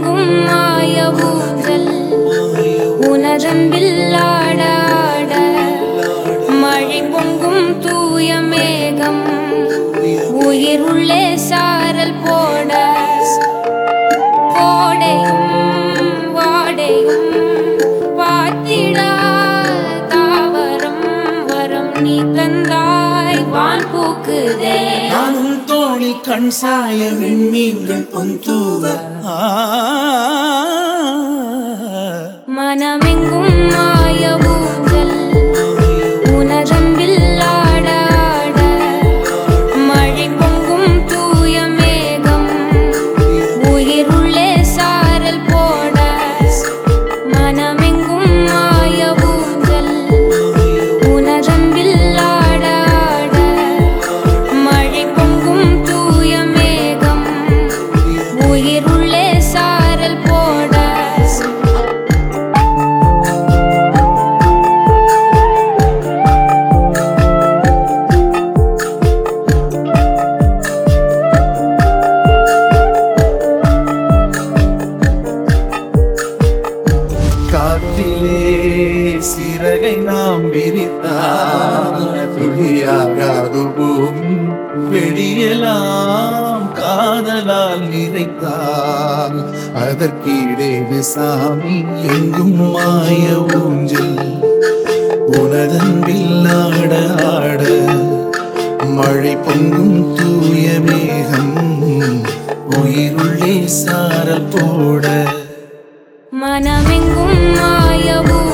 மனமெங்கும் மாய ஊஞ்சல் உனதன்பில் ஆட ஆட மழை பொங்கும் தூய மேகம் உயிர் உள்ளே சாரல் போட கோடையும் வாடையும் பார்த்திடா தாவரம் வரம் நீ தந்தாய் வான் பூக்குதே நானும் தோழி கண் சாய விண்மீன்கள் பொந்தூவ ஆ, மனமெங்கும் மாய ஊஞ்சல் உனதன்பில் ஆட ஆட மழை பொங்கும் தூய மேகம் உயிர் உள்ளே சாரல் போட மனமெங்கும் மாய ஊஞ்சல் உனதன்பில் ஆட ஆட மழை பொங்கும் தூய மேகம் உயிர் உள்ளே சாரல் போட காற்றிலே சிறகை நாம் விரித்தால் துளியாகாது பூமி வெளியெல்லாம் காதலால் நிறைத்தால் அதற்கீடேது சாமி எங்கும் மாய ஊஞ்சல் உனதன்பில் ஆட ஆட மழை பொங்கும் தூய மேகம் உயிருள்ளே சாரல் போட மனமெங்கும் மாய ஊஞ்சல்